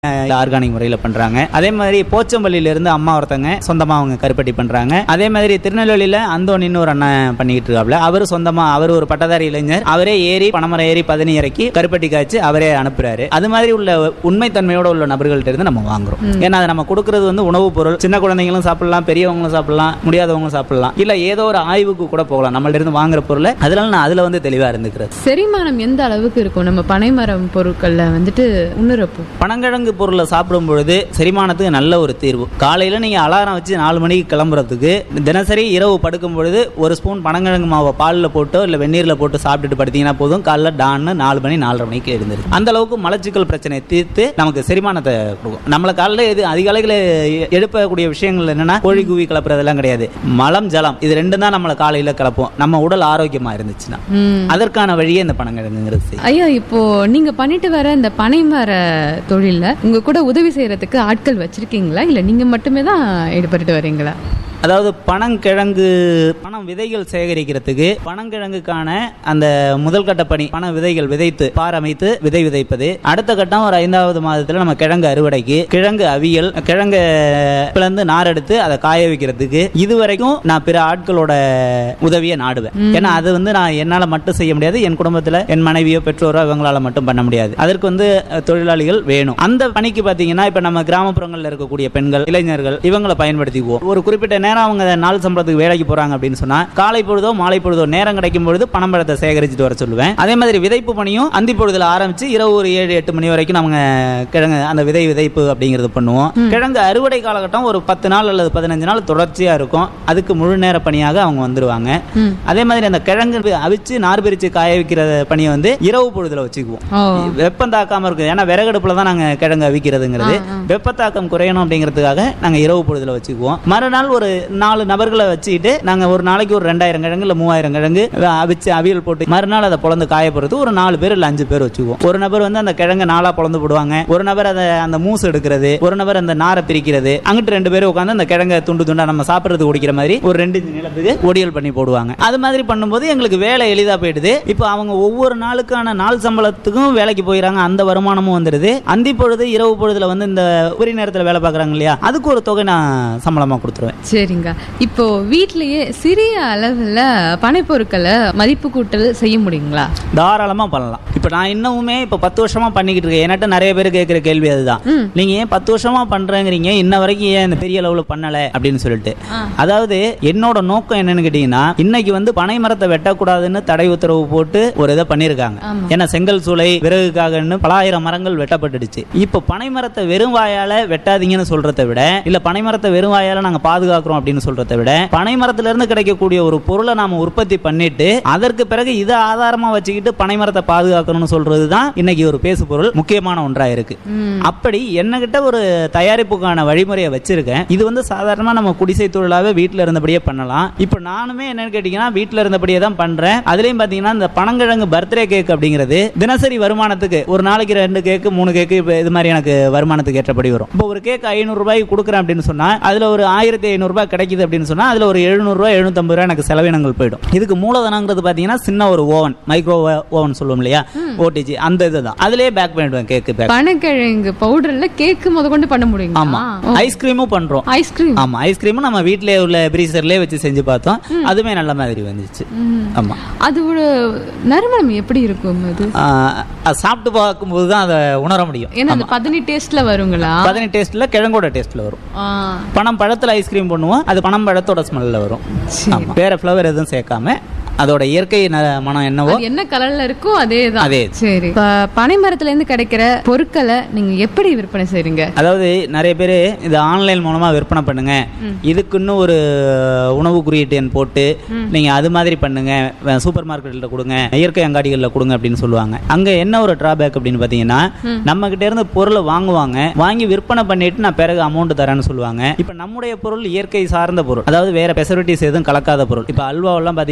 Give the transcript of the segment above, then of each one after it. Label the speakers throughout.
Speaker 1: Organic முறையில் பண்றாங்க அதே மாதிரி போச்சம்பள்ளியில இருந்து அம்மா ஒருத்தங்க சொந்தமா அவங்க கருப்பட்டி பண்றாங்க அதே மாதிரி திருநெல்வேலியில அந்தோனின்னு ஒரு அண்ணன் பண்ணிக்கிட்டு இருக்காப்ல அவர் சொந்தமா அவர் ஒரு பட்டதாரி இளைஞர் அவரே ஏறி பணமரம் ஏறி பதினி இறக்கி கருப்பட்டி காய்ச்சி அவரே அனுப்புறாரு அது மாதிரி உள்ள உண்மைத்தன்மையோட உள்ள நபர்கள்ட்ட இருந்து நம்ம வாங்குறோம் ஏன்னா அதை நம்ம கொடுக்கறது வந்து உணவுப் பொருள் சின்ன குழந்தைங்களும் சாப்பிடலாம் பெரியவங்களும் சாப்பிடலாம் முடியாதவங்களும் சாப்பிடலாம் இல்ல ஏதோ ஒரு ஆய்வுக்கு கூட போகலாம் நம்மள்ட்ட இருந்து வாங்குற பொருளை அதனால நான் அதுல வந்து தெளிவா இருந்துக்கிறது
Speaker 2: செரிமானம் எந்த அளவுக்கு இருக்கும் நம்ம பனைமரம் பொருட்கள்ல வந்துட்டு உணரப்போ
Speaker 1: பனங்கிழங்கு பொருளை சாப்பிடும் பொழுது செரிமானத்துக்கு நல்ல ஒரு தீர்வு காலையில் நீங்கள் அலாரம் வச்சு நாலு மணிக்கு கிளம்புறதுக்கு தினசரி இரவு படுக்கும் பொழுது ஒரு ஸ்பூன் பனங்கிழங்கு மாவை பாலில் போட்டோ இல்லை வெந்நீரில் போட்டு சாப்பிட்டுட்டு படுத்தீங்கன்னா போதும் காலைல டான்னு நாலு மணி நாலரை மணிக்கு எழுந்திருக்கு அந்த அளவுக்கு மலச்சிக்கல் பிரச்சனையை தீர்த்து நமக்கு செரிமானத்தை கொடுக்கும் நம்மளை காலையில் எது அதிகாலையில் எழுப்பக்கூடிய விஷயங்கள் என்னன்னா கோழி கூவி கிளப்புறதெல்லாம் கிடையாது மலம் ஜலம் இது ரெண்டும் தான் நம்மளை காலையில் கிளப்போம் நம்ம உடல் ஆரோக்கியமாக இருந்துச்சுன்னா
Speaker 2: ம்.
Speaker 1: அதற்கான வழியே இந்த பனங்கிழங்குங்கிறது செய்யும்.
Speaker 2: ஐயா இப்போ நீங்க பண்ணிட்டு வர இந்த பனைமர தொழில்ல உங்க கூட உதவி செய்யறதுக்கு ஆட்கள் வச்சிருக்கீங்களா இல்ல நீங்க மட்டுமே தான் ஈடுபட்டு வரீங்களா
Speaker 1: அதாவது பனங்கிழங்கு பணம் விதைகள் சேகரிக்கிறதுக்கு பனங்கிழங்குக்கான அந்த முதல் கட்ட பணி பண விதைகள் விதைத்து பார் அமைத்து விதை விதைப்பது அடுத்த கட்டம் ஒரு ஐந்தாவது மாதத்துல நம்ம கிழங்கு அறுவடைக்கு கிழங்கு அவியல் கிழங்கு பிளந்து நார் எடுத்து அதை காய வைக்கிறதுக்கு இது வரைக்கும் நான் பிற ஆட்களோட உதவியை நாடுவேன் ஏன்னா அது வந்து நான் என்னால மட்டும் செய்ய முடியாது என் குடும்பத்துல என் மனைவியோ பெற்றோரோ இவங்களால மட்டும் பண்ண முடியாது அதற்கு வந்து அஹ், தொழிலாளிகள் வேணும் அந்த பணிக்கு பாத்தீங்கன்னா இப்ப நம்ம கிராமப்புறங்கள்ல இருக்கக்கூடிய பெண்கள் இளைஞர்கள் இவங்களை பயன்படுத்திக்குவோம் ஒரு குறிப்பிட்ட நேரம் அவங்க நாள் சம்பளத்துக்கு வேலைக்கு போறாங்க அப்படின்னு சொன்னா காலை பொழுதோ மாலை பொழுதோ நேரம் கிடைக்கும் பொழுது பணம்பழத்தை சேகரிச்சுட்டு வர சொல்லுவேன் அதே மாதிரி விதைப்பு பணியும் அந்தி பொழுதுல ஆரம்பிச்சு இரவு ஒரு ஏழு எட்டு மணி வரைக்கும் நம்ம கிழங்கு அந்த விதை விதைப்பு அப்படிங்கிறது பண்ணுவோம் கிழங்கு அறுவடை காலகட்டம் ஒரு பத்து நாள் அல்லது பதினஞ்சு நாள் தொடர்ச்சியா இருக்கும் அதுக்கு முழு நேர பணியாக அவங்க வந்துருவாங்க
Speaker 2: ம்.
Speaker 1: அதே மாதிரி அந்த கிழங்கு அவிச்சு நார் பிரிச்சு காய வைக்கிற பணியை வந்து இரவு பொழுதுல வச்சுக்குவோம்
Speaker 2: ஓ
Speaker 1: வெப்பம் தாக்காம இருக்கு ஏன்னா விறகடுப்புல தான் நாங்க கிழங்கு அவிக்கிறதுங்கிறது வெப்பத்தாக்கம் குறையணும் அப்படிங்கிறதுக்காக நாங்க இரவு பொழுதுல வச்சுக்குவோம் மறுநாள் ஒரு நாலு நபர்களை வச்சுக்கிட்டு நாங்க ஒரு நாளைக்கு ஒரு ரெண்டாயிரம் கிழங்கு இல்ல மூவாயிரம் கிழங்கு அவிச்சு அவியல் போட்டு மறுநாள் அதை பொழந்து காய போறது ஒரு நாலு பேர் இல்ல அஞ்சு பேர் வச்சுக்குவோம் ஒரு நபர் வந்து அந்த கிழங்கு நாளா பொழந்து போடுவாங்க ஒரு நபர் அதை அந்த மூசு எடுக்கிறது ஒரு நபர் அந்த நாரை பிரிக்கிறது அங்கிட்டு ரெண்டு பேரும் உட்காந்து அந்த கிழங்கை துண்டு துண்டா நம்ம சாப்பிடுறது குடிக்கிற மாதிரி ஒரு ரெண்டு இன்ச்சு நிலத்துக்கு ஒடியல் பண்ணி போடுவாங்க அது மாதிரி பண்ணும்போது எங்களுக்கு வேலை எளிதா போயிடுது இப்போ அவங்க ஒவ்வொரு நாளுக்கான நாள் சம்பளத்துக்கும் வேலைக்கு போயிடறாங்க அந்த வருமானமும் வந்துடுது அந்தி பொழுது இரவு பொழுதுல வந்து இந்த உரி நேரத்தில் வேலை பார்க்குறாங்க இல்லையா அதுக்கு ஒரு தொகை நான் சம்பளமா கொடுத்துருவேன்
Speaker 2: சரிங்க இப்போ வீட்லயே சிறிய அளவுல பனைப்பொருட்களை மதிப்பு கூட்டல் செய்ய முடியுங்களா
Speaker 1: தாராளமா பண்ணலாம் இப்போ நான் இன்னமுமே இப்போ பத்து வருஷமா பண்ணிக்கிட்டு இருக்கேன் என்கிட்ட நிறைய பேர் கேட்குற கேள்வி அதுதான்
Speaker 2: ம்.
Speaker 1: நீங்க ஏன் பத்து வருஷமா பண்றேங்கிறீங்க இன்ன வரைக்கும் ஏன் இந்த பெரிய அளவுல பண்ணல அப்படின்னு சொல்லிட்டு
Speaker 2: ஆ.
Speaker 1: அதாவது என்னோட நோக்கம் என்னன்னு கேட்டீங்கன்னா இன்னைக்கு வந்து பனை மரத்தை வெட்டக்கூடாதுன்னு தடை உத்தரவு போட்டு ஒரு இதை பண்ணிருக்காங்க
Speaker 2: ஆமா.
Speaker 1: ஏன்னா செங்கல் சூளை விறகுக்காகன்னு பலாயிரம் மரங்கள் வெட்டப்பட்டுடுச்சு இப்போ பனை மரத்தை வெறும் வாயால வெட்டாதீங்கன்னு சொல்றதை விட இல்ல பனை மரத்தை வெறும் வாயால நாங்க பாதுகாக்கிறோம் அப்படின்னு சொல்றதை விட பனை மரத்துல இருந்து கிடைக்கக்கூடிய ஒரு பொருளை நாம உற்பத்தி பண்ணிட்டு அதற்கு பிறகு இதை ஆதாரமா வச்சுக்கிட்டு பனை மரத்தை பாதுகாக்கணும்னு சொல்றது தான் இன்னைக்கு ஒரு பேசு பொருள் முக்கியமான ஒன்றா இருக்கு
Speaker 2: ம்.
Speaker 1: அப்படி என்னகிட்ட ஒரு தயாரிப்புக்கான வழிமுறையை வச்சிருக்கேன் இது வந்து சாதாரணமா நம்ம குடிசை தொழிலாவே வீட்டில் இருந்தபடியே பண்ணலாம் இப்போ நானுமே என்னன்னு கேட்டீங்கன்னா வீட்டில் இருந்தபடியே தான் பண்றேன் அதுலயும் பாத்தீங்கன்னா இந்த பனங்கிழங்கு பர்த்டே கேக் அப்படிங்கிறது தினசரி வருமானத்துக்கு ஒரு நாளைக்கு ரெண்டு கேக்கு மூணு கேக்கு இப்போ இது மாதிரி எனக்கு வருமானத்துக்கு ஏற்றபடி வரும் இப்போ ஒரு கேக் ஐநூறு ரூபாய்க்கு கொடுக்குறேன் அப்படின்னு சொன்னா அதுல ஒரு ஆயிரத்தி ஐநூறு ரூபாய் கிடைக்குது அப்படின்னு சொன்னா அதுல ஒரு எழுநூறு ரூபாய் எழுநூத்தம்பது ரூபாய் எனக்கு செலவினங்கள் போயிடும் இதுக்கு மூலதனங்கிறது பாத்தீங்கன்னா சின்ன ஒரு ஓவன் மைக்ரோ ஓவன் சொல்லுவோம் இல்லையா ஓடிஜி அந்த இதுதான் அதுலயே பேக் பண்ணிடுவேன் கேக்கு பேக்
Speaker 2: பனைக்கிழங்கு பவுடர்ல கேக்கு முத கொண்டு பண்ண முடியுங்களா
Speaker 1: ஆமா ஐஸ்கிரீமும் பண்றோம்
Speaker 2: ஐஸ்கிரீம்
Speaker 1: ஆமா ஐஸ்கிரீமும் நம்ம வீட்டிலே உள்ள பிரீசர்லயே வச்சு செஞ்சு பார்த்தோம் அதுவுமே நல்ல மாதிரி வந்துச்சு ஆமா
Speaker 2: அது ஒரு நறுமணம் எப்படி இருக்கும் அது
Speaker 1: ஆஹ் அது சாப்பிட்டு பார்க்கும்போது தான் அதை உணர முடியும்
Speaker 2: ஏன்னா அது பதினி டேஸ்ட்ல வருங்களா
Speaker 1: பதினெட்டு டேஸ்ட்ல கிழங்கோட டேஸ்ட்ல வரும்
Speaker 2: ஆ,
Speaker 1: பனம் பழத்துல ஐஸ்கிரீம் பண்ணுவோம் அது பனம் பழத்தோட ஸ்மெல்ல வரும்
Speaker 2: சரி.
Speaker 1: ஆமா. வேற ஃப்ளவர் எதுவும் சேர்க்காம அதோட இயற்கை ந- மனம் என்னவோ
Speaker 2: அது என்ன கலர்ல இருக்கோ அதே தான்
Speaker 1: அதே.
Speaker 2: சரி இப்ப பனை மரத்துல இருந்து கிடைக்கிற பொருட்களை நீங்க எப்படி விற்பனை செய்றீங்க
Speaker 1: அதாவது நிறைய பேர் இது ஆன்லைன் மூலமா விற்பனை பண்ணுங்க இதுக்குன்னு ஒரு உணவு குறியீட்டு எண் போட்டு நீங்க அது மாதிரி பண்ணுங்க வே- சூப்பர் மார்க்கெட்ல கொடுங்க இயற்கை அங்காடிகள்ல கொடுங்க அப்படின்னு சொல்லுவாங்க அங்க என்ன ஒரு டிராபேக் அப்படின்னு பாத்தீங்கன்னா நம்ம கிட்ட இருந்து பொருளை வாங்குவாங்க வாங்கி விற்பனை பண்ணிட்டு நான் பிறகு அமௌண்ட் தரேன்னு சொல்லுவாங்க இப்ப நம்முடைய பொருள் இயற்கை சார்ந்த பொருள் அதாவது வேற பெசரிட்டிஸ் எதுவும் கலக்காத பொருள் இப்ப அல்வாவெல்லாம் பாத்தீங்கன்னா ஒரு ஏழு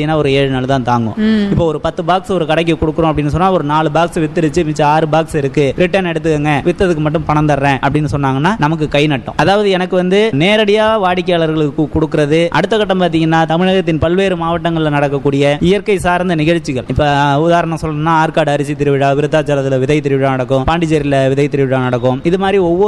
Speaker 1: ஏழு நாள் தான் தாங்கும்
Speaker 2: ம்.
Speaker 1: இப்போ ஒரு பத்து பாக்ஸ் ஒரு கடைக்கு கொடுக்குறோம் அப்படின்னு சொன்னா ஒரு நாலு பாக்ஸ் வித்துருச்சு மிச்சம் ஆறு பாக்ஸ் இருக்கு ரிட்டர்ன் எடுத்துக்கங்க வித்ததுக்கு மட்டும் பணம் தர்றேன் அப்படின்னு சொன்னாங்கன்னா நமக்கு கை நட்டம் அதாவது எனக்கு வந்து நேரடியா வாடிக்கையாளர்களுக்கு கு- கொடுக்கறது அடுத்த கட்டம் பாத்தீங்கன்னா தமிழகத்தின் பல்வேறு மாவட்டங்களில் நடக்கக்கூடிய இயற்கை சார்ந்த நிகழ்ச்சிகள் இப்ப அஹ், உதாரணம் சொல்லணும்னா ஆற்காடு அரிசி திருவிழா விருத்தாச்சலத்துல விதை திருவிழா நடக்கும் பாண்டிச்சேரியில விதை திருவிழா நடக்கும் இது மாதிரி ஒவ்வொரு